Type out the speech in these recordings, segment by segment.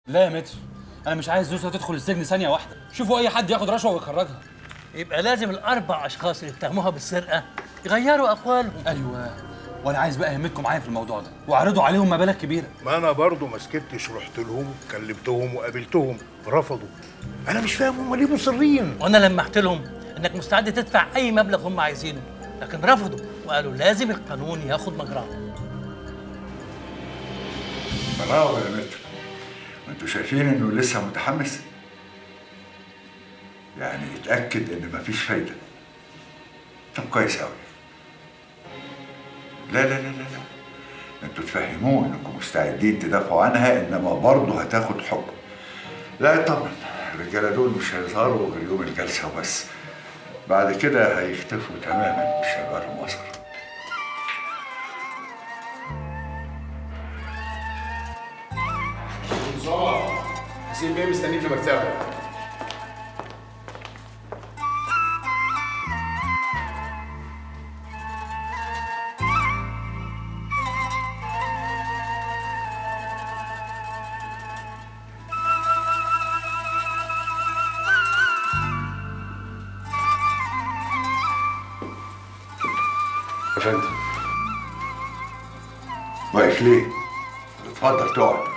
لا يا متر انا مش عايز زوسة تدخل السجن ثانيه واحده شوفوا اي حد ياخد رشوه ويخرجها يبقى لازم الاربع اشخاص اللي اتهموها بالسرقه يغيروا اقوالهم ايوه وانا عايز بقى همتكم معايا في الموضوع ده واعرضوا عليهم مبالغ كبيره ما انا برضو ما سكتش رحت لهم كلمتهم وقابلتهم رفضوا انا مش فاهم هم ليه مصرين وانا لمحت لهم انك مستعد تدفع اي مبلغ هم عايزينه لكن رفضوا وقالوا لازم القانون ياخد مجراه براوة يا متر انتوا شايفين انه لسه متحمس يعني اتاكد ان مفيش فايده طب كويس قوي لا لا لا لا لا انتوا تفهموه انكم مستعدين تدافعوا عنها انما برضه هتاخد حكم لا طبعا الرجاله دول مش هيظهروا غير يوم الجلسه وبس بعد كده هيختفوا تماما مش هيبقى لهم اثر صباح حسين بيه مستنيك في مكتبه يا فندم واقف ليه؟ اتفضل تقعد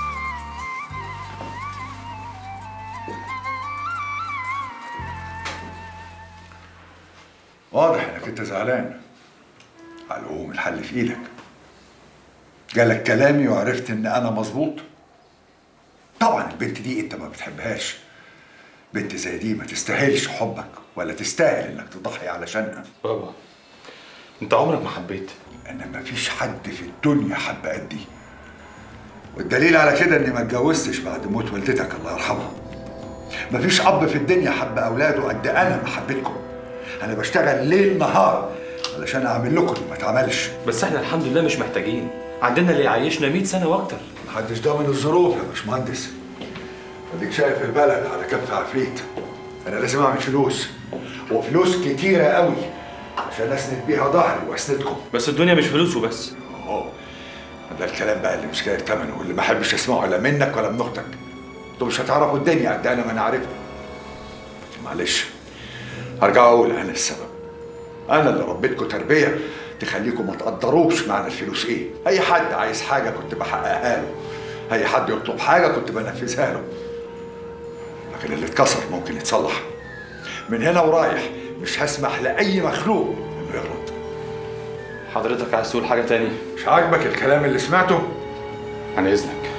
واضح انك انت زعلان على العموم الحل في ايدك جالك كلامي وعرفت ان انا مظبوط طبعا البنت دي انت ما بتحبهاش بنت زي دي ما تستاهلش حبك ولا تستاهل انك تضحي علشانها بابا انت عمرك ما حبيت انا ما فيش حد في الدنيا حب قدي والدليل على كده اني ما اتجوزتش بعد موت والدتك الله يرحمها مفيش اب في الدنيا حب اولاده قد انا ما حبيتكم انا بشتغل ليل نهار علشان اعمل لكم اللي ما اتعملش بس احنا الحمد لله مش محتاجين عندنا اللي يعيشنا 100 سنه واكتر محدش ضامن الظروف يا باشمهندس اديك شايف البلد على كف عفريت انا لازم اعمل فلوس وفلوس كتيره قوي عشان اسند بيها ظهري واسندكم بس الدنيا مش فلوس وبس اهو ده الكلام بقى اللي مش جايب ثمنه واللي ما احبش اسمعه لا منك ولا من اختك انتوا مش هتعرفوا الدنيا قد انا ما انا عارفها معلش هرجع اقول انا السبب انا اللي ربيتكم تربيه تخليكم ما تقدروش معنى الفلوس ايه اي حد عايز حاجه كنت بحققها له اي حد يطلب حاجه كنت بنفذها له لكن اللي اتكسر ممكن يتصلح من هنا ورايح مش هسمح لاي مخلوق انه يغلط حضرتك عايز تقول حاجه تاني مش عاجبك الكلام اللي سمعته عن اذنك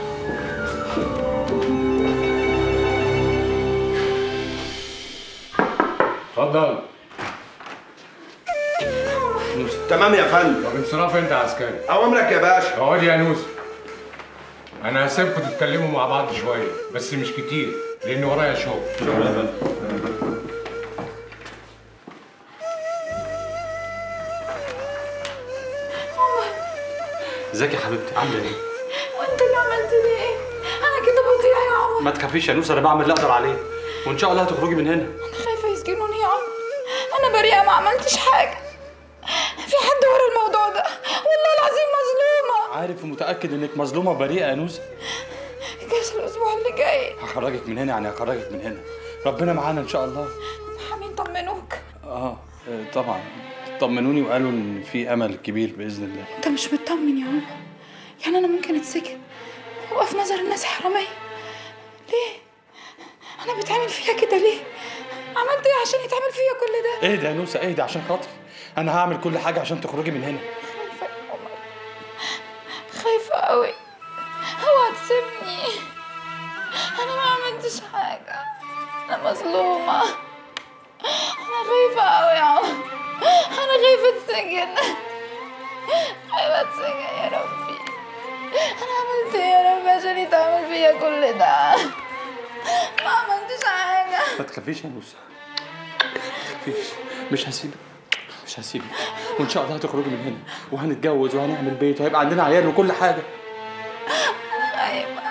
اتفضل تمام يا فندم طب انصراف انت يا عسكري اوامرك يا باشا اقعد يا نوس انا هسيبكم تتكلموا مع بعض شويه بس مش كتير لان ورايا شغل شكرا يا فندم ازيك يا حبيبتي عامله ايه؟ وانت اللي عملت لي ايه؟ انا كده بضيع يا عمر ما تخافيش يا نوسه انا بعمل اللي اقدر عليه وان شاء الله هتخرجي من هنا انا خايفه يسجنوني يا عمر انا بريئه ما عملتش حاجه في حد ورا الموضوع ده والله العظيم مظلومه عارف ومتاكد انك مظلومه بريئه يا نوسه جايز الاسبوع اللي جاي هخرجك من هنا يعني هخرجك من هنا ربنا معانا ان شاء الله حامين طمنوك اه آه، طبعا طمنوني وقالوا ان في امل كبير باذن الله انت مش مطمن يا عمر يعني انا ممكن اتسجن وابقى في نظر الناس حراميه ليه انا بتعمل فيها كده ليه عملت ايه عشان يتعمل فيا كل ده اهدى يا نوسه اهدى عشان خاطري انا هعمل كل حاجه عشان تخرجي من هنا خايفه يا عمر خايفه قوي اوعى تسيبني انا ما عملتش حاجه انا مظلومه انا خايفه قوي يا عمر انا خايفه اتسجن خايفه اتسجن يا ربي انا عملت ايه يا رب عشان يتعمل فيا كل ده ما عملتش حاجه ما تخافيش يا نوسه ما تخافيش مش هسيبك مش هسيبك وان شاء الله هتخرجي من هنا وهنتجوز وهنعمل بيت وهيبقى عندنا عيال وكل حاجه خايفه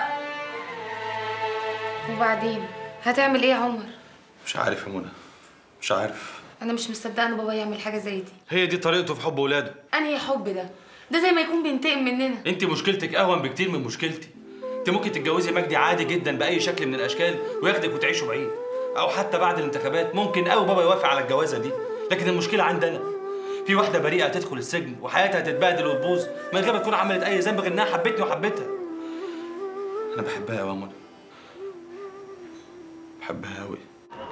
وبعدين هتعمل ايه يا عمر مش عارف يا منى مش عارف انا مش مصدقه ان بابا يعمل حاجه زي دي هي دي طريقته في حب ولاده انهي حب ده ده زي ما يكون بينتقم مننا انت مشكلتك اهون بكتير من مشكلتي انت ممكن تتجوزي مجدي عادي جدا باي شكل من الاشكال وياخدك وتعيشوا بعيد او حتى بعد الانتخابات ممكن قوي بابا يوافق على الجوازه دي لكن المشكله عندي انا في واحده بريئه تدخل السجن وحياتها تتبهدل وتبوظ من غير ما تكون عملت اي ذنب غير انها حبتني وحبتها انا بحبها يا منى بحبها قوي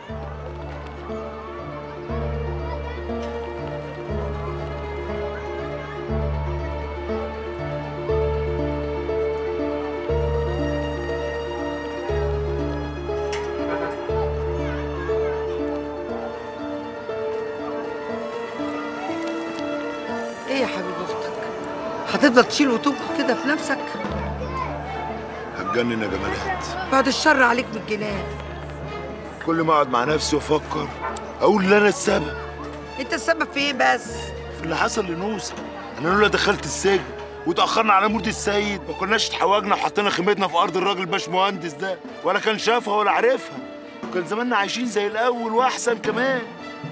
ايه يا حبيب اختك هتفضل تشيل وتنفخ كده في نفسك هتجنن يا جمالات بعد الشر عليك من الجنان كل ما اقعد مع نفسي وافكر اقول ان انا السبب انت السبب في ايه بس في اللي حصل لنوسه انا لولا دخلت السجن وتاخرنا على مرضي السيد ما كناش اتحوجنا وحطينا خيمتنا في ارض الراجل باشمهندس ده ولا كان شافها ولا عارفها وكان زماننا عايشين زي الاول واحسن كمان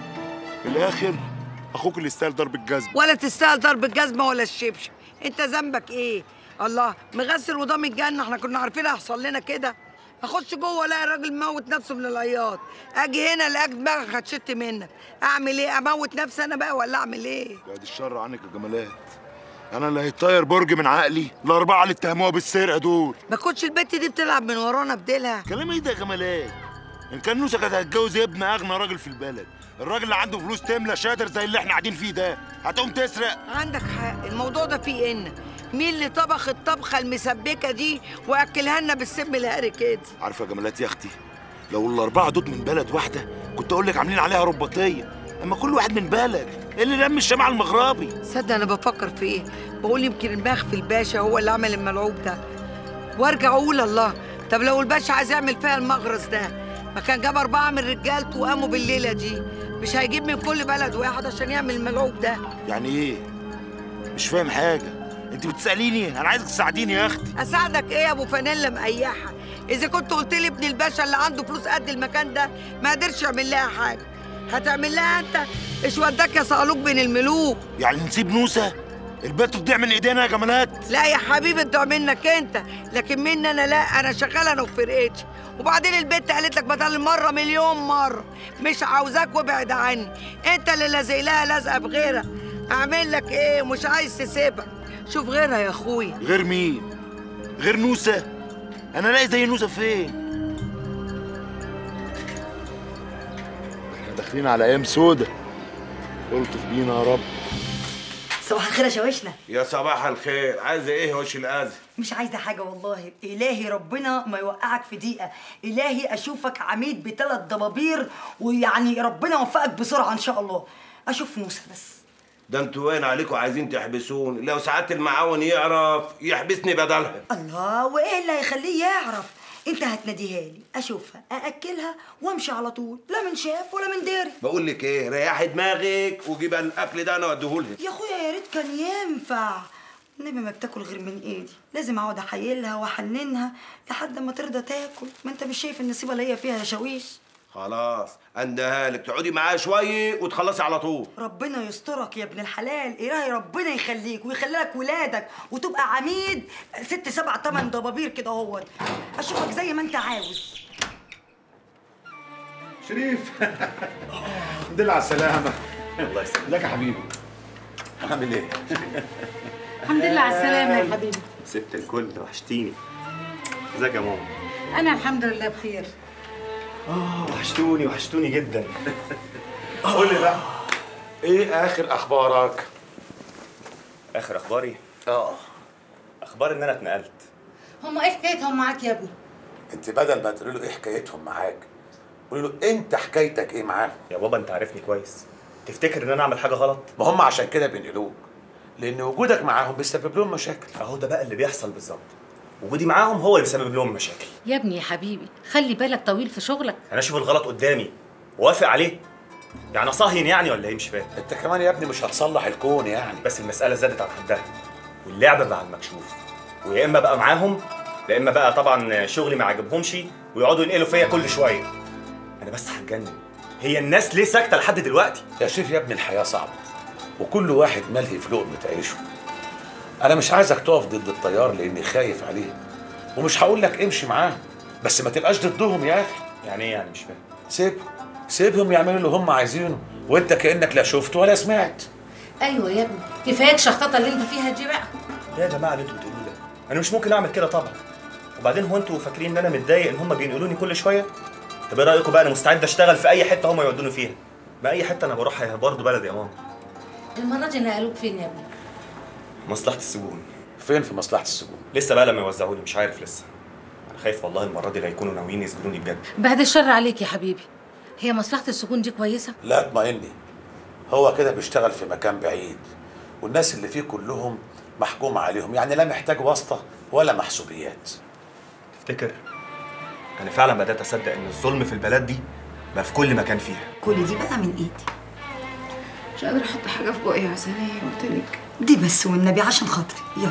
في الاخر اخوك اللي يستاهل ضرب الجزم ولا تستاهل ضرب الجزمه ولا الشبشب انت ذنبك ايه الله مغسل وضام الجنه احنا كنا عارفين هيحصل لنا كده اخش جوه الاقي الراجل موت نفسه من العياط اجي هنا الاقي دماغك هتشت منك اعمل ايه اموت نفسي انا بقى ولا اعمل ايه بعد الشر عنك يا جمالات انا اللي هيطير برج من عقلي الاربعه اللي اتهموها بالسرقه دول ما كنتش البت دي بتلعب من ورانا بديلها كلام ايه ده يا جمالات ان كان نوسه كانت هتتجوز ابن اغنى راجل في البلد الراجل اللي عنده فلوس تملى شادر زي اللي احنا قاعدين فيه ده هتقوم تسرق عندك حق الموضوع ده فيه ان مين اللي طبخ الطبخه المسبكه دي واكلها لنا بالسم الهري كده عارفه يا جمالات يا اختي لو الاربعه دول من بلد واحده كنت اقول لك عاملين عليها رباطيه اما كل واحد من بلد إيه اللي لم الشمع المغربي صدق انا بفكر في ايه بقول يمكن المخفي الباشا هو اللي عمل الملعوب ده وارجع اقول الله طب لو الباشا عايز يعمل فيها المغرز ده ما كان جاب اربعه من رجالته وقاموا بالليله دي مش هيجيب من كل بلد واحد عشان يعمل الملعوب ده يعني ايه مش فاهم حاجه انت بتساليني انا عايزك تساعديني يا اختي اساعدك ايه يا ابو فانيلا مريحه اذا كنت قلت لي ابن الباشا اللي عنده فلوس قد المكان ده ما قدرش يعمل لها حاجه هتعمل لها انت ايش وداك يا صعلوك بين الملوك يعني نسيب نوسه البت تضيع من ايدينا يا جمالات لا يا حبيبي تضيع منك انت لكن مني انا لا انا شغاله انا وفرقتي وبعدين البت قالت لك بدل المره مليون مره مش عاوزاك وابعد عني انت اللي لازق لها لازقه بغيرها اعمل لك ايه مش عايز تسيبها شوف غيرها يا اخويا غير مين غير نوسه انا الاقي زي نوسه فين احنا داخلين على ايام سودة الطف بينا يا رب صباح الخير يا شواشنا يا صباح الخير عايزه ايه وش الاذى مش عايزه حاجه والله الهي ربنا ما يوقعك في دقيقه الهي اشوفك عميد بثلاث ضبابير ويعني ربنا يوفقك بسرعه ان شاء الله اشوف موسى بس ده انتوا وين عليكم عايزين تحبسوني لو سعاده المعاون يعرف يحبسني بدلها الله وايه اللي هيخليه يعرف انت هتناديها لي اشوفها ااكلها وامشي على طول لا من شاف ولا من داري بقول لك ايه ريحي دماغك وجيب الاكل ده انا اوديهولها يا اخويا يا ريت كان ينفع النبي ما بتاكل غير من ايدي لازم اقعد احايلها واحننها لحد ما ترضى تاكل ما انت مش شايف النصيبه اللي هي فيها يا شاويش خلاص اندها لك تقعدي معايا شويه وتخلصي على طول ربنا يسترك يا ابن الحلال إلهي ربنا يخليك ويخلي لك ولادك وتبقى عميد ست سبع تمن ضبابير كده اهوت اشوفك زي ما انت عاوز شريف الحمد لله على السلامة الله يسلمك لك يا حبيبي عامل ايه؟ الحمد لله على السلامة يا حبيبي ست الكل وحشتيني ازيك يا ماما؟ أنا الحمد لله بخير اه وحشتوني وحشتوني جدا قول لي بقى ايه اخر اخبارك اخر اخباري؟ اه اخبار ان انا اتنقلت هما إيه حكايتهم معاك يا ابني؟ انت بدل ما تقولي له ايه حكايتهم معاك قولي له انت حكايتك ايه معاهم يا بابا انت عارفني كويس تفتكر ان انا اعمل حاجه غلط ما هم عشان كده بينقلوك لان وجودك معاهم بيسبب لهم مشاكل اهو ده بقى اللي بيحصل بالظبط وجودي معاهم هو اللي بيسبب لهم مشاكل يا ابني يا حبيبي خلي بالك طويل في شغلك انا اشوف الغلط قدامي ووافق عليه يعني اصهين يعني ولا ايه مش فاهم انت كمان يا ابني مش هتصلح الكون يعني بس المساله زادت عن حدها واللعبه بقى على المكشوف ويا اما بقى معاهم يا اما بقى طبعا شغلي ما عجبهمش ويقعدوا ينقلوا فيا كل شويه انا بس هتجنن هي الناس ليه ساكته لحد دلوقتي يا شريف يا ابني الحياه صعبه وكل واحد ملهي في لقمه عيشه انا مش عايزك تقف ضد التيار لاني خايف عليه ومش هقول لك امشي معاهم بس ما تبقاش ضدهم يا اخي يعني ايه يعني مش فاهم سيبهم سيبهم يعملوا اللي هم عايزينه وانت كانك لا شفت ولا سمعت ايوه يا ابني كفايه الشخططه اللي انت فيها دي بقى ايه يا جماعه اللي انتوا بتقولوه ده انا مش ممكن اعمل كده طبعا وبعدين هو انتوا فاكرين ان انا متضايق ان هم بينقلوني كل شويه طب ايه رايكم بقى انا مستعد اشتغل في اي حته هم يودوني فيها ما اي حته انا بروحها برضه بلد يا ماما المره دي نقلوك فين يا ابني مصلحه السجون فين في مصلحه السجون لسه بقى لما يوزعوني مش عارف لسه انا خايف والله المره دي لا يكونوا ناويين يسجنوني بجد بعد الشر عليك يا حبيبي هي مصلحه السجون دي كويسه لا اطمئني هو كده بيشتغل في مكان بعيد والناس اللي فيه كلهم محكوم عليهم يعني لا محتاج واسطه ولا محسوبيات تفتكر انا فعلا بدات اصدق ان الظلم في البلد دي بقى في كل مكان فيها كل دي بقى من ايدي مش قادرة احط حاجة في بقي يا عسلية قلت لك دي بس والنبي عشان خاطري يلا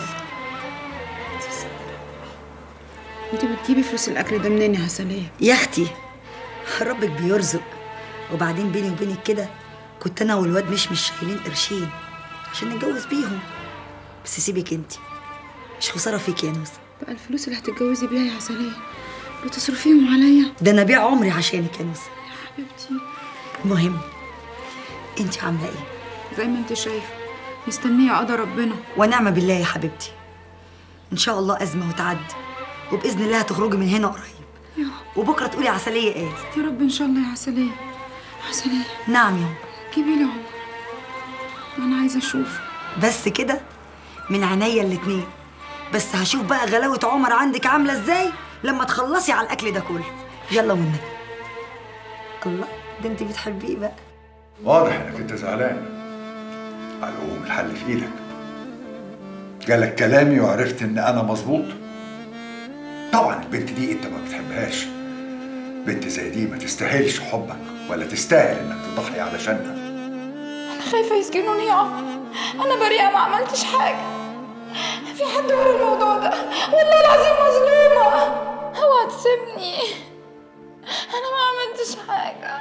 انت بتجيبي فلوس الاكل ده منين يا عسلية يا اختي ربك بيرزق وبعدين بيني وبينك كده كنت انا والواد مش مش شايلين قرشين عشان نتجوز بيهم بس سيبك انت مش خساره فيك يا نوسه بقى الفلوس اللي هتتجوزي بيها يا عسلية بتصرفيهم عليا ده انا ابيع عمري عشانك يا نوسه حبيبتي المهم انت عامله ايه زي ما انت شايفة مستنية قدر ربنا ونعم بالله يا حبيبتي ان شاء الله ازمه وتعدي وباذن الله هتخرجي من هنا قريب يا وبكره تقولي عسليه قالت يا رب ان شاء الله يا عسلية عسلية نعم يا جيبي لي عمر انا عايزة اشوف بس كده من عينيا الاتنين بس هشوف بقى غلاوة عمر عندك عاملة ازاي لما تخلصي على الأكل ده كله يلا والنبي الله ده انت بتحبيه بقى واضح انك انت زعلان على العموم الحل في ايدك جالك كلامي وعرفت ان انا مظبوط طبعا البنت دي انت ما بتحبهاش بنت زي دي ما تستاهلش حبك ولا تستاهل انك تضحي علشانها انا خايفة يسجنوني يا عمر انا بريئة ما عملتش حاجة في حد ورا الموضوع ده والله العظيم مظلومة اوعى تسيبني انا ما عملتش حاجة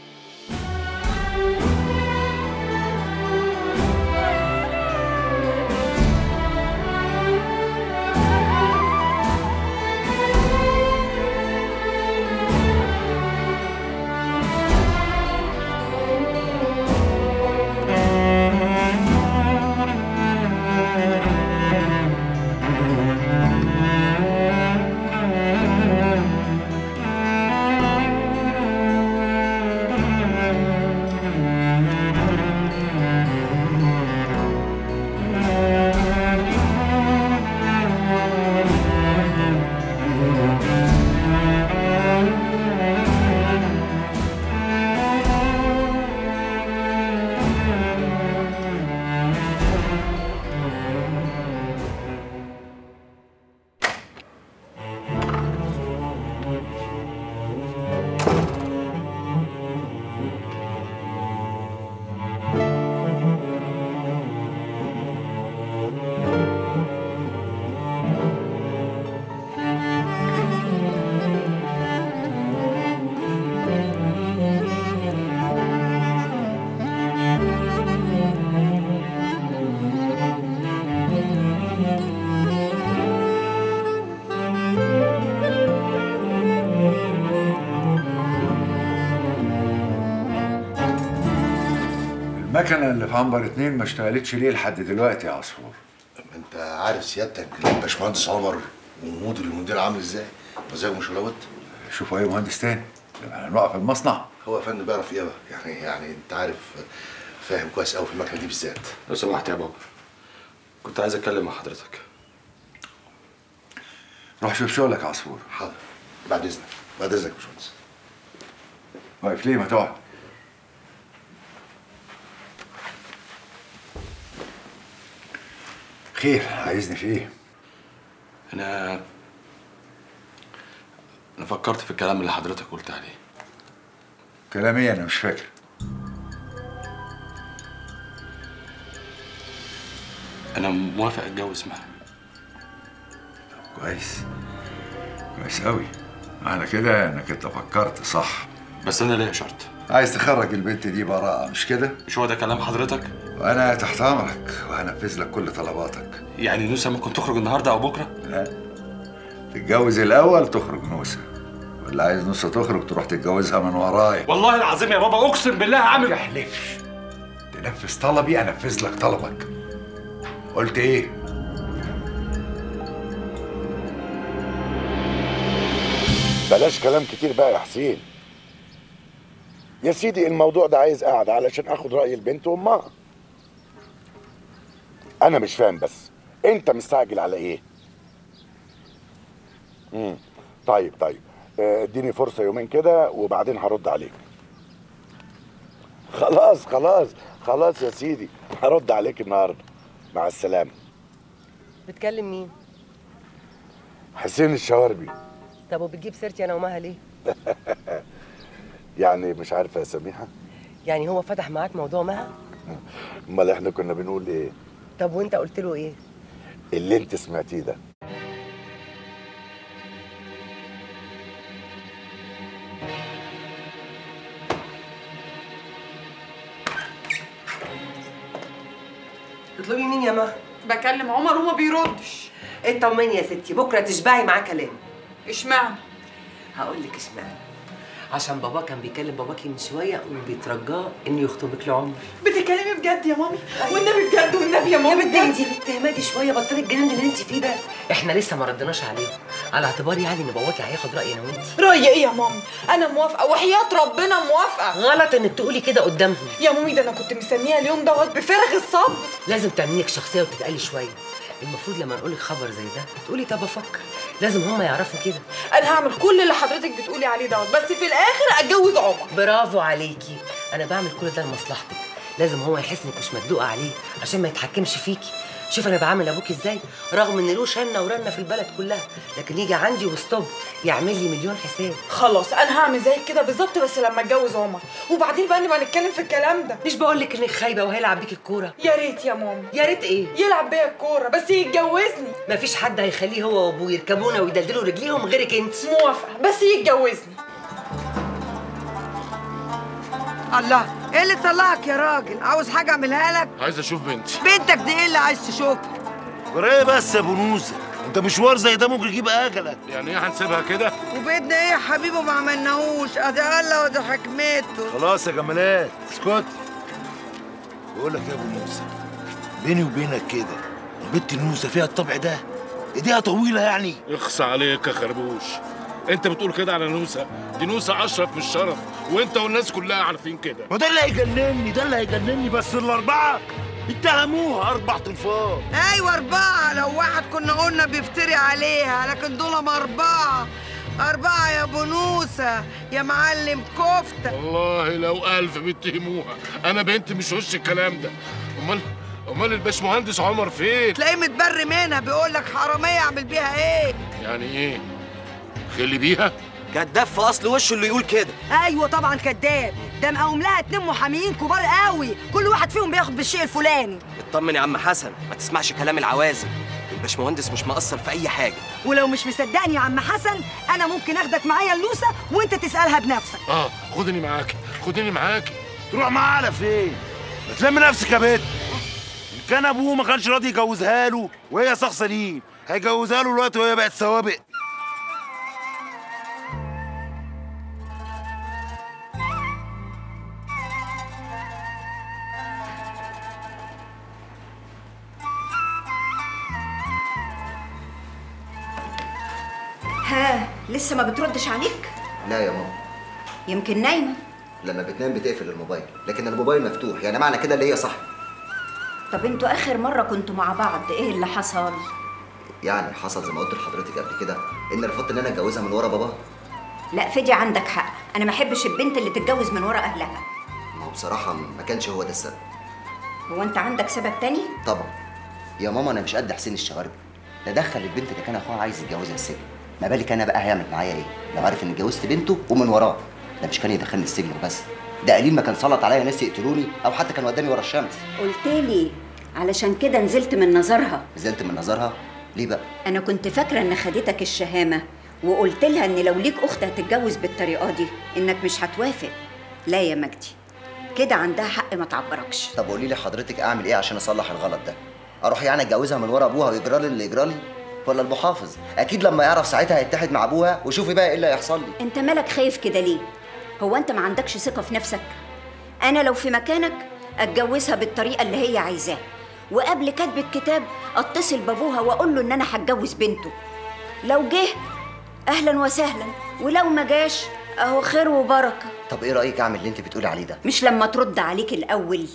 المكنه اللي في عنبر اتنين ما اشتغلتش ليه لحد دلوقتي يا عصفور ما انت عارف سيادتك الباشمهندس عمر ومدير المدير عامل ازاي مزاجه مش ملوت شوفوا اي مهندس تاني نبقى هنوقف المصنع هو يا فندم بيعرف ايه بقى يعني يعني انت عارف فاهم كويس قوي في المكنه دي بالذات لو سمحت يا بابا كنت عايز اتكلم مع حضرتك روح شوف شغلك يا عصفور حاضر بعد اذنك بعد اذنك يا باشمهندس واقف ليه ما تقعد خير عايزني في ايه انا انا فكرت في الكلام اللي حضرتك قلت عليه كلام ايه انا مش فاكر انا موافق اتجوز معاه كويس كويس قوي معنى كده انك انت فكرت صح بس انا ليا شرط عايز تخرج البنت دي براءة مش كده؟ مش هو ده كلام حضرتك؟ وانا تحت امرك وهنفذ لك كل طلباتك يعني نوسة ممكن تخرج النهارده او بكره؟ لا تتجوز الاول تخرج نوسه ولا عايز نوسه تخرج تروح تتجوزها من ورايا والله العظيم يا بابا اقسم بالله هعمل يحلفش تنفذ طلبي انفذ لك طلبك قلت ايه بلاش كلام كتير بقى يا حسين يا سيدي الموضوع ده عايز قاعدة علشان اخد رأي البنت وامها انا مش فاهم بس انت مستعجل على ايه امم طيب طيب آه، اديني فرصة يومين كده وبعدين هرد عليك خلاص خلاص خلاص يا سيدي هرد عليك النهارده مع السلامة بتكلم مين؟ حسين الشواربي طب وبتجيب سيرتي انا ومها ليه؟ يعني مش عارفة يا سميحة يعني هو فتح معاك موضوع مها؟ امال احنا كنا بنقول ايه طب وانت قلت له ايه؟ اللي انت سمعتيه ده تطلبي مين يا مها؟ بكلم عمر وما بيردش اطمني يا ستي بكره تشبعي معاه كلام اشمعنى هقول لك اشمعنى عشان بابا كان بيكلم باباكي من شويه وبيترجاه انه يخطبك لعمر بتتكلمي بجد يا مامي والنبي بجد والنبي يا مامي يا بنتي انت اهمدي شويه بطلي الجنان اللي انت فيه ده احنا لسه ما ردناش عليه على اعتبار يعني ان باباكي هياخد رايي انا وانت رأيي ايه يا مامي انا موافقه وحياه ربنا موافقه غلط انك تقولي كده قدامهم يا مامي ده انا كنت مستنيه اليوم دوت بفارغ الصبر لازم تعملي لك شخصيه وتتقلي شويه المفروض لما نقول لك خبر زي ده تقولي طب افكر لازم هم يعرفوا كده انا هعمل كل اللي حضرتك بتقولي عليه دوت بس في الاخر اتجوز عمر برافو عليكي انا بعمل كل ده لمصلحتك لازم هو يحس انك مش مدلوقه عليه عشان ما يتحكمش فيكي شوف انا بعامل ابوك ازاي رغم ان له شنه ورنه في البلد كلها لكن يجي عندي وستوب يعمل لي مليون حساب خلاص انا هعمل زيك كده بالظبط بس لما اتجوز عمر وبعدين بقى نبقى نتكلم في الكلام ده مش بقول لك انك خايبه وهيلعب بيك الكوره يا ريت يا ماما يا ريت ايه يلعب بيا الكوره بس يتجوزني مفيش حد هيخليه هو وابوه يركبونا ويدلدلوا رجليهم غيرك انت موافقه بس يتجوزني الله ايه اللي طلعك يا راجل عاوز حاجه اعملها لك عايز اشوف بنتي بنتك دي ايه اللي عايز تشوفها ايه بس يا ابو نوسه انت مشوار زي ده ممكن يجيب اجلك يعني ايه هنسيبها كده؟ وبيتنا ايه يا حبيبي ما عملناهوش ادي الله وادي حكمته خلاص يا جمالات اسكت بقول لك يا ابو نوسه بيني وبينك كده البت نوسه فيها الطبع ده ايديها طويله يعني اخصى عليك يا خربوش انت بتقول كده على نوسه دي نوسه اشرف من الشرف وانت والناس كلها عارفين كده ما ده اللي هيجنني ده اللي هيجنني بس الاربعه اتهموها اربع تنفار ايوه اربعه لو واحد كنا قلنا بيفتري عليها لكن دول اربعه أربعة يا بنوسة يا معلم كفتة والله لو ألف بيتهموها أنا بنت مش وش الكلام ده أمال أمال الباشمهندس عمر فين؟ تلاقيه متبري منها بيقول لك حرامية أعمل بيها إيه؟ يعني إيه؟ خلي بيها؟ كداب في اصل وشه اللي يقول كده ايوه طبعا كداب ده مقوم لها اتنين محاميين كبار قوي كل واحد فيهم بياخد بالشيء الفلاني اطمن يا عم حسن ما تسمعش كلام العوازل الباشمهندس مش مقصر في اي حاجه ولو مش مصدقني يا عم حسن انا ممكن اخدك معايا اللوسه وانت تسالها بنفسك آه خدني معاكي خدني معاكي تروح معاه على فين ما تلم نفسك يا بنت ان كان ابوه ما كانش راضي يجوزها له وهي شخص سليم هيجوزها له دلوقتي وهي بقت سوابق ها لسه ما بتردش عليك لا يا ماما يمكن نايمه لما بتنام بتقفل الموبايل لكن الموبايل مفتوح يعني معنى كده اللي هي صح طب انتوا اخر مره كنتوا مع بعض ايه اللي حصل يعني حصل زي ما قلت لحضرتك قبل كده ان رفضت ان انا اتجوزها من ورا باباها لا فدي عندك حق انا ما احبش البنت اللي تتجوز من ورا اهلها ما هو بصراحه ما كانش هو ده السبب هو انت عندك سبب تاني طبعا يا ماما انا مش قد حسين الشوارب ده دخل البنت اللي كان اخوها عايز يتجوزها السجن ما بالك انا بقى هيعمل معايا ايه لو عارف اني اتجوزت بنته ومن وراه ده مش كان يدخلني السجن وبس ده قليل ما كان سلط عليا ناس يقتلوني او حتى كان وداني ورا الشمس قلت لي علشان كده نزلت من نظرها نزلت من نظرها ليه بقى انا كنت فاكره ان خدتك الشهامه وقلت لها ان لو ليك اخت هتتجوز بالطريقه دي انك مش هتوافق لا يا مجدي كده عندها حق ما تعبركش طب قولي لي حضرتك اعمل ايه عشان اصلح الغلط ده اروح يعني اتجوزها من ورا ابوها ويجرى لي اللي يجرى لي ولا المحافظ اكيد لما يعرف ساعتها هيتحد مع ابوها وشوفي بقى ايه اللي هيحصل لي انت مالك خايف كده ليه هو انت ما عندكش ثقه في نفسك انا لو في مكانك اتجوزها بالطريقه اللي هي عايزاها وقبل كتب الكتاب اتصل بابوها واقول له ان انا هتجوز بنته لو جه اهلا وسهلا ولو ما جاش اهو خير وبركه طب ايه رايك اعمل اللي انت بتقولي عليه ده مش لما ترد عليك الاول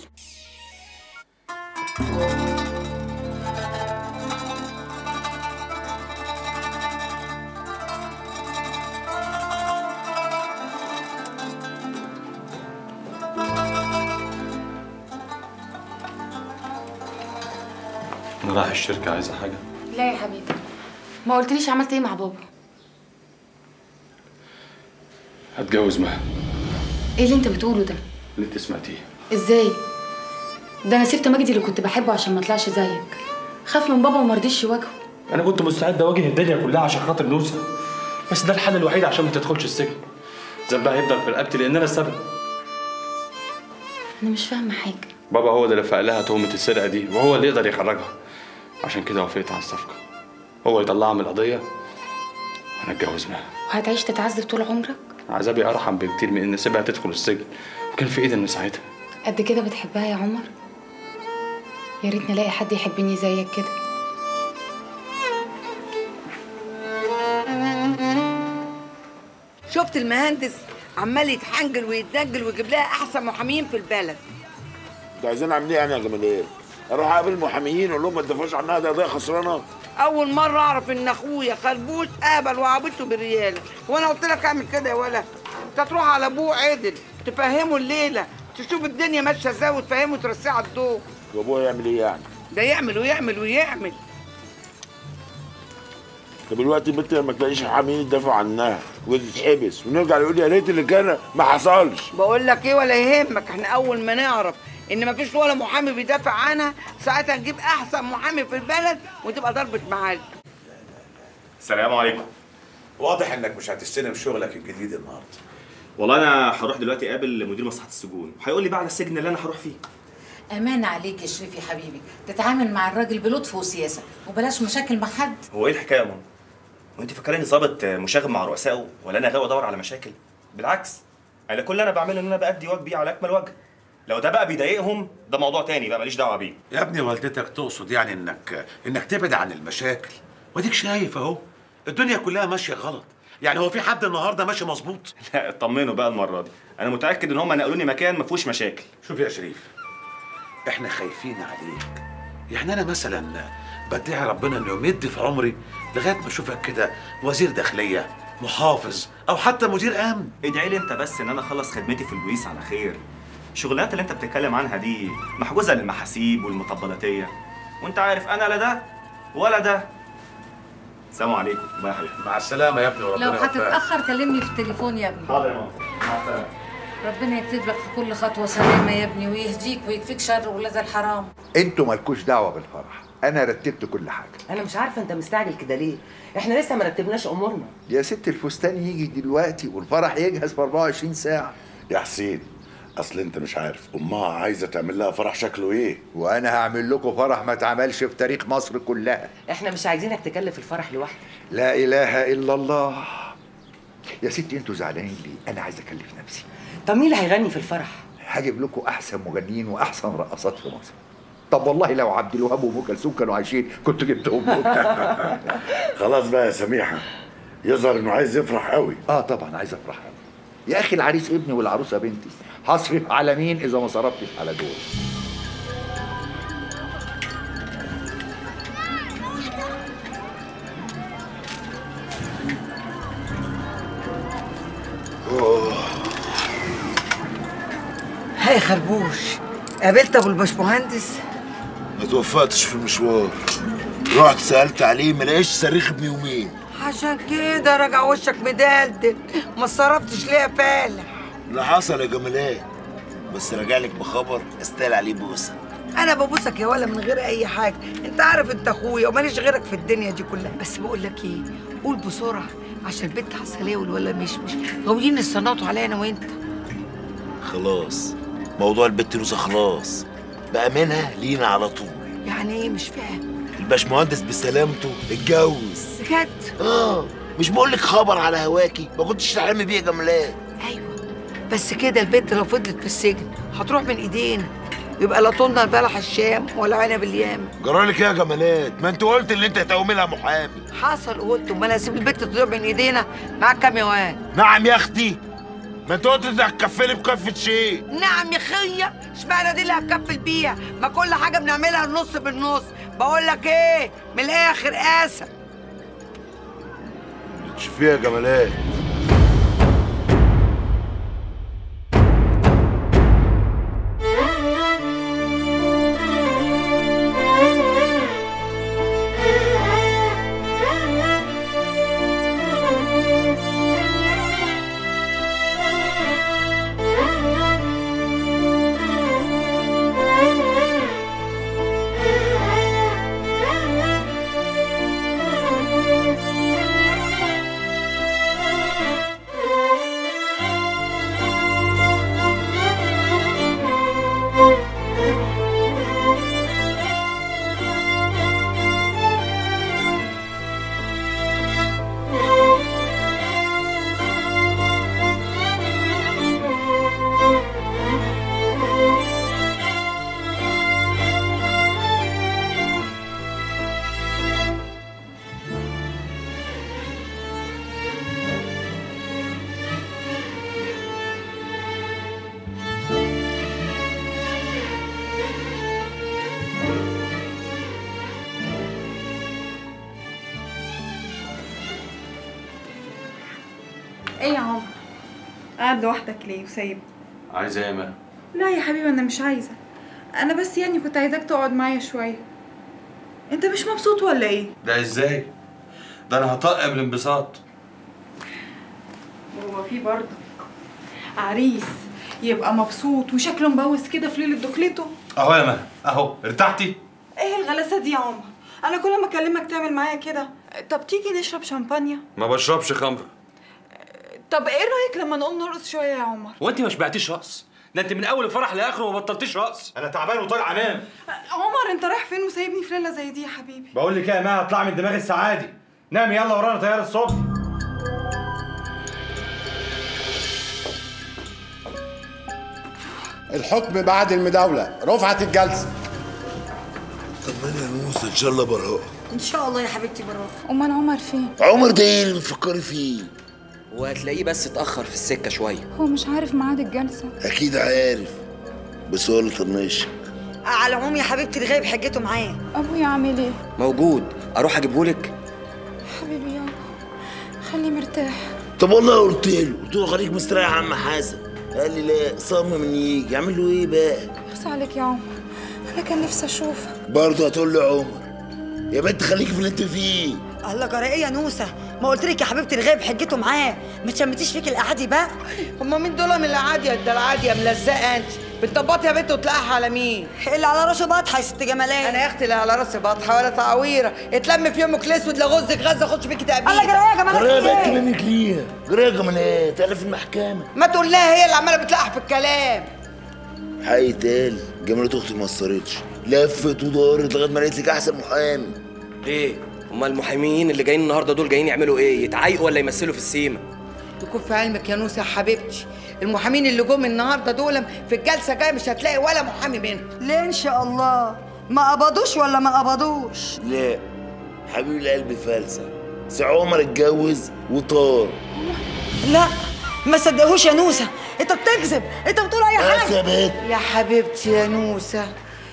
انا رايح الشركه عايزه حاجه لا يا حبيبي ما قلتليش عملت ايه مع بابا هتجوز مها ايه اللي انت بتقوله ده اللي انت سمعتيه ازاي ده انا سبت مجدي اللي كنت بحبه عشان ما طلعش زيك خاف من بابا وما رضيش يواجهه انا كنت مستعد اواجه الدنيا كلها عشان خاطر نوسه بس ده الحل الوحيد عشان ما تدخلش السجن ذنبها هيفضل في رقبتي لان انا السبب انا مش فاهمه حاجه بابا هو اللي لفق لها تهمه السرقه دي وهو اللي يقدر يخرجها عشان كده وافقت على الصفقه هو يطلعها من القضيه وانا اتجوز معاها وهتعيش تتعذب طول عمرك عذابي ارحم بكتير من ان اسيبها تدخل السجن وكان في ايدي ان اساعدها قد كده بتحبها يا عمر يا ريت نلاقي حد يحبني زيك كده شفت المهندس عمال يتحنجل ويتدجل ويجيب لها احسن محامين في البلد انتوا عايزين اعمل ايه انا يا جمالين؟ اروح اقابل محاميين اقول لهم ما تدفعوش عنها ده قضيه خسرانه اول مره اعرف ان اخويا خربوش قابل وعبته بالرياله وانا قلت لك اعمل كده يا ولا انت تروح على ابوه عدل تفهمه الليله تشوف الدنيا ماشيه ازاي وتفهمه ترسيه على الضوء وابويا يعمل ايه يعني؟ ده يعمل ويعمل ويعمل طب دلوقتي البنت لما تلاقيش محامين يدافعوا عنها وتتحبس ونرجع نقول يا ريت اللي كان ما حصلش بقول لك ايه ولا يهمك احنا اول ما نعرف ان مفيش ولا محامي بيدافع عنها ساعتها نجيب احسن محامي في البلد وتبقى ضربه معالي السلام عليكم واضح انك مش هتستلم شغلك الجديد النهارده والله انا هروح دلوقتي اقابل مدير مصلحه السجون وهيقول لي بقى على السجن اللي انا هروح فيه امان عليك يا شريف يا حبيبي تتعامل مع الراجل بلطف وسياسه وبلاش مشاكل مع حد هو ايه الحكايه يا ماما وانت فاكراني ظابط مشاغب مع رؤسائه ولا انا غاوي ادور على مشاكل بالعكس انا كل اللي انا بعمله ان انا بادي واجبي على اكمل وجه لو ده بقى بيضايقهم ده موضوع تاني بقى ماليش دعوه بيه يا ابني والدتك تقصد يعني انك انك تبعد عن المشاكل واديك شايف اهو الدنيا كلها ماشيه غلط يعني هو في حد النهارده ماشي مظبوط لا اطمنوا بقى المره دي انا متاكد ان هم نقلوني مكان ما فيهوش مشاكل شوف يا شريف احنا خايفين عليك يعني انا مثلا بدعي ربنا انه يمد في عمري لغايه ما اشوفك كده وزير داخليه محافظ او حتى مدير امن ادعي لي انت بس ان انا اخلص خدمتي في البوليس على خير الشغلانات اللي انت بتتكلم عنها دي محجوزه للمحاسيب والمطبلاتيه وانت عارف انا لا ده ولا ده السلام عليكم باي يا حبيبي مع السلامه يا ابني لو هتتاخر كلمني في التليفون يا ابني حاضر يا ماما مع السلامه ربنا يكتب لك في كل خطوه سلامه يا ابني ويهديك ويكفيك شر ولاد الحرام انتوا مالكوش دعوه بالفرح انا رتبت كل حاجه انا مش عارفه انت مستعجل كده ليه احنا لسه ما رتبناش امورنا يا ست الفستان يجي دلوقتي والفرح يجهز في 24 ساعه يا حسين اصل انت مش عارف امها عايزه تعمل لها فرح شكله ايه وانا هعمل لكم فرح ما اتعملش في تاريخ مصر كلها احنا مش عايزينك تكلف الفرح لوحدك لا اله الا الله يا ستي انتوا زعلانين ليه انا عايز اكلف نفسي طب مين اللي هيغني في الفرح هجيب لكم احسن مغنيين واحسن رقصات في مصر طب والله لو عبد الوهاب وام كلثوم كانوا عايشين كنت جبتهم خلاص بقى يا سميحه يظهر انه عايز يفرح قوي اه طبعا عايز افرح قوي يا اخي العريس ابني والعروسه بنتي هصرف على مين اذا ما صرفتش على دول هاي خربوش قابلت ابو الباشمهندس ما توفقتش في المشوار رحت سالت عليه ما لقاش صريخ ابن يومين عشان كده راجع وشك مدلدل ما صرفتش ليه يا فالح اللي حصل يا جمالات بس راجع لك بخبر استاهل عليه بوسه انا ببوسك يا ولا من غير اي حاجه انت عارف انت اخويا وماليش غيرك في الدنيا دي كلها بس بقول لك ايه قول بسرعه عشان البنت عسليه والولا مش مش غاويين الصناطوا عليا انا وانت خلاص موضوع البت نوسه خلاص بقى منها لينا على طول يعني ايه مش فاهم الباشمهندس بسلامته اتجوز بجد اه مش بقول لك خبر على هواكي ما كنتش تحلمي بيه يا جمالات بس كده البنت لو فضلت في السجن هتروح من ايدينا يبقى لا طولنا البلح الشام ولا عنب اليام جرالك ايه يا جمالات ما انت قلت اللي انت هتقومي لها محامي حصل قلت امال هسيب البنت تضيع من ايدينا معاك كام يا واد نعم يا اختي ما انت قلت انت هتكفلي بكفه شيء نعم يا خيه اشمعنى دي اللي هتكفل بيها ما كل حاجه بنعملها النص بالنص بقول لك ايه من الاخر قاسى شوفيها يا جمالات ايه يا عمر قاعد لوحدك ليه وسايبني عايزه ايه يا مها لا يا حبيبي انا مش عايزه انا بس يعني كنت عايزاك تقعد معايا شويه انت مش مبسوط ولا ايه ده ازاي ده انا هطق من الانبساط هو في برضه عريس يبقى مبسوط وشكله مبوس كده في ليله دخلته اهو يا مها اهو ارتحتي ايه الغلاسه دي يا عمر انا كل ما اكلمك تعمل معايا كده طب تيجي نشرب شامبانيا ما بشربش خمر طب ايه رايك لما نقوم نرقص شويه يا عمر وانت ما شبعتيش رقص ده انت من اول الفرح لاخره ما بطلتيش رقص انا تعبان وطالع انام عمر انت رايح فين وسايبني في ليله زي دي يا حبيبي بقول لك ايه يا مها اطلع من دماغ السعادي نام يلا ورانا طياره الصبح الحكم بعد المداولة رفعت الجلسة طمني يا موسى ان شاء الله براء ان شاء الله يا حبيبتي براء امال عمر فين عمر ده ايه اللي بتفكري فيه وهتلاقيه بس اتأخر في السكة شوية هو مش عارف ميعاد الجلسه اكيد عارف بس هو اللي طنش على العموم يا حبيبتي الغايب حجته معاه ابويا عامل ايه موجود أروح أجيبهولك حبيبي يابا خليه مرتاح طب والله قلت له قلت له خليك مستريح يا عم حسن قال لي لا صمم ان يجي يعمل له ايه بقى بس عليك يا عمر انا كان نفسي اشوفك برضه هتقول له عمر يا بنت خليكي في اللي انت فيه الله جرى ايه يا نوسه ما قلت لك يا حبيبتي الغايب حجته معاه ما تشمتيش فيك الاعادي بقى هما مين دول من العادية ده العادية ملزقة انت بتطبطي يا بنت وتلاقيها على مين؟ اللي على راسه بطحه يا ست جمالات انا يا اختي لا على راسي بطحه ولا تعويره اتلم في يومك الاسود لغزك غزه اخش فيكي تأبيد الله جرى ايه يا جمالات جرى في بنت ايه؟ منك ليها جرى يا جمالات انا في المحكمه ما تقول لها هي اللي عماله بتلقح في الكلام حقيقي تال جمالات اختي ما قصرتش لفت ودارت لغايه ما لقيت لك احسن محامي ليه؟ هما المحاميين اللي جايين النهارده دول جايين يعملوا ايه؟ يتعايقوا ولا يمثلوا في السيما؟ تكون في علمك يا نوسه يا حبيبتي المحامين اللي جم النهارده دول في الجلسه الجايه مش هتلاقي ولا محامي منهم ليه ان شاء الله ما قبضوش ولا ما قبضوش لا حبيب القلب فالسه سي عمر اتجوز وطار لا ما صدقهوش يا نوسه انت بتكذب انت بتقول اي بس حاجه يا بنت يا حبيبتي يا نوسه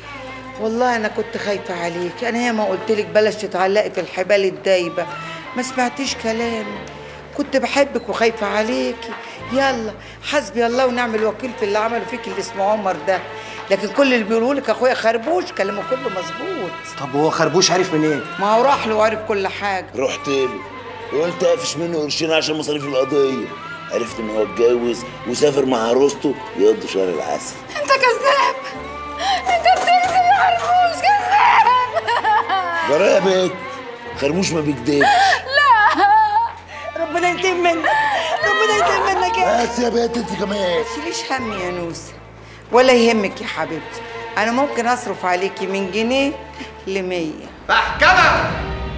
والله انا كنت خايفه عليك انا ياما قلت لك بلاش تتعلقي في الحبال الدايبه ما سمعتيش كلامي كنت بحبك وخايفه عليكي يلا حسبي الله ونعم الوكيل في اللي عمله فيك اللي اسمه عمر ده لكن كل اللي بيقولوا لك اخويا خربوش كلامه كله مظبوط طب هو خربوش عارف منين؟ ما هو راح له وعرف كل حاجه رحت له وقلت اقفش منه قرشين عشان مصاريف القضيه عرفت ان هو اتجوز وسافر مع عروسته يقضوا شهر العسل انت كذاب انت بتكذب يا حرموش كذاب جرى يا بنت خربوش ما بيكدبش لا ربنا ينتقم منك ربنا ينتقم منك يا بس يا بنت انت كمان تشيليش هم يا نوسه ولا يهمك يا حبيبتي انا ممكن اصرف عليكي من جنيه لمية محكمة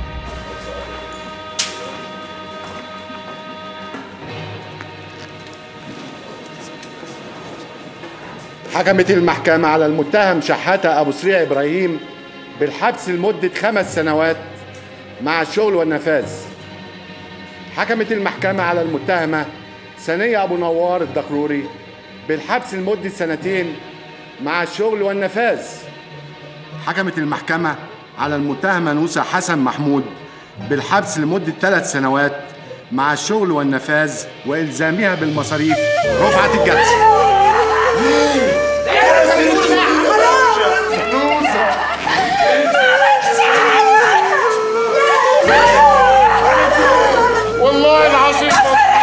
حكمت المحكمة على المتهم شحاتة أبو سريع إبراهيم بالحبس لمدة خمس سنوات مع الشغل والنفاذ حكمت المحكمة على المتهمة سنية أبو نوار الدقروري بالحبس لمدة سنتين مع الشغل والنفاذ حكمت المحكمة على المتهمة نوسة حسن محمود بالحبس لمدة ثلاث سنوات مع الشغل والنفاذ وإلزامها بالمصاريف رفعت الجلسة والله العظيم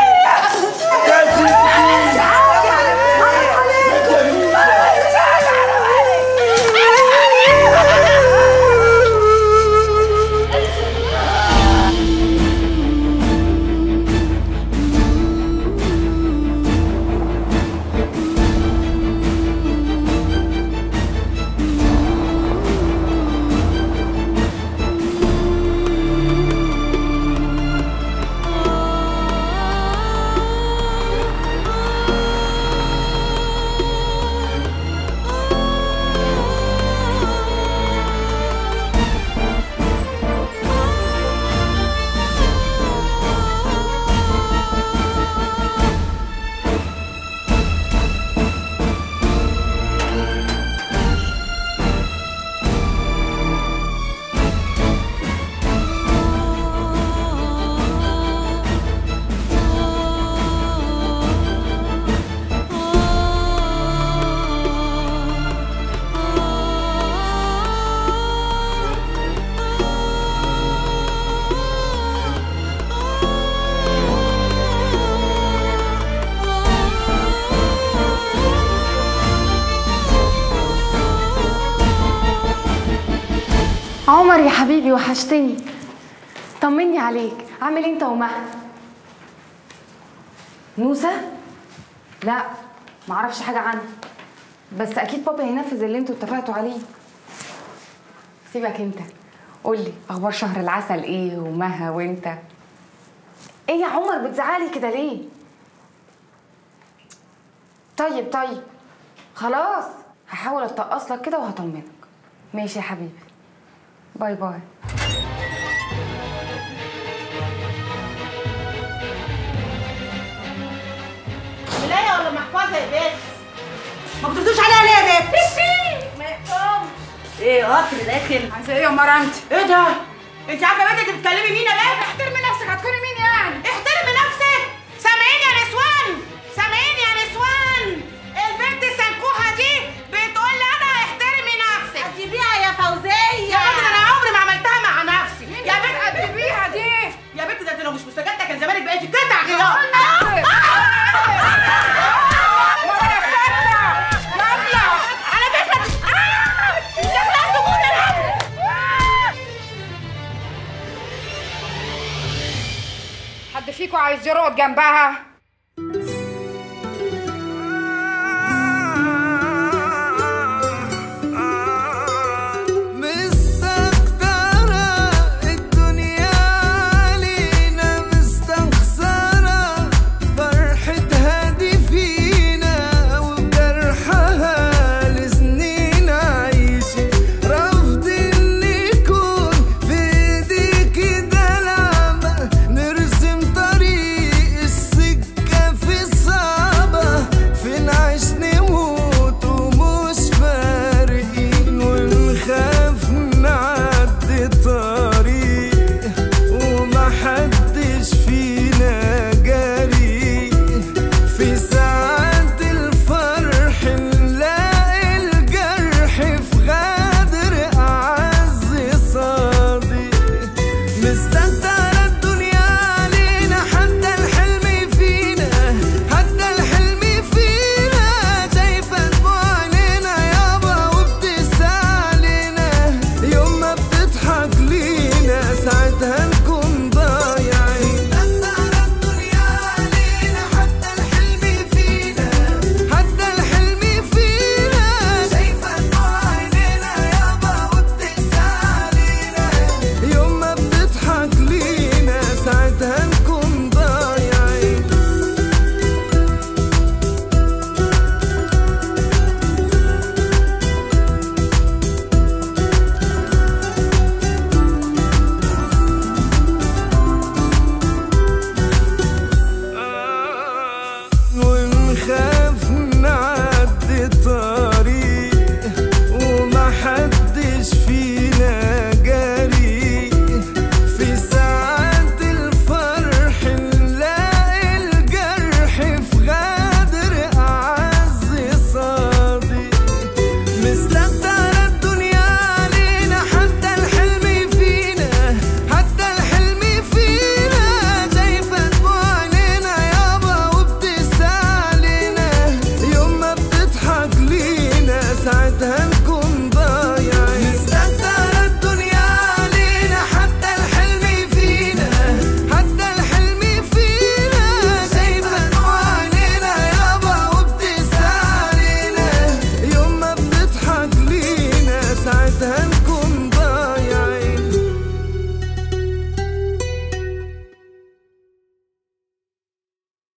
عمر يا حبيبي وحشتني طمني عليك عامل إيه انت ومها نوسة لا معرفش حاجة عنها بس اكيد بابا هينفذ اللي انتوا اتفقتوا عليه سيبك انت قولي اخبار شهر العسل ايه ومها وانت ايه يا عمر بتزعلي كده ليه طيب طيب خلاص هحاول اتقص لك كده وهطمنك ماشي يا حبيبي باي باي ملاية ولا محفظة يا بنت؟ ما بتردوش عليها ليه يا بنت؟ ما يقومش ايه قطر داخل عايزة ايه يا مرة انت؟ ايه ده؟ انت عارفة يا بنت انت بتكلمي مين يا بنت؟ احترمي نفسك هتكوني مين يعني؟ احترمي نفسك! سامعين يا نسوان؟ سامعين يا نسوان؟ البنت السنكوحة دي بتقول لي انا احترمي نفسك هتجيبيها يا فوزية يا بنت انا عمري ما عملتها مع نفسي يا بنت هتجيبيها دي يا بنت ده انت لو مش مستجدة كان زمانك بقيتي قطع غيار حد فيكم عايز يرقد جنبها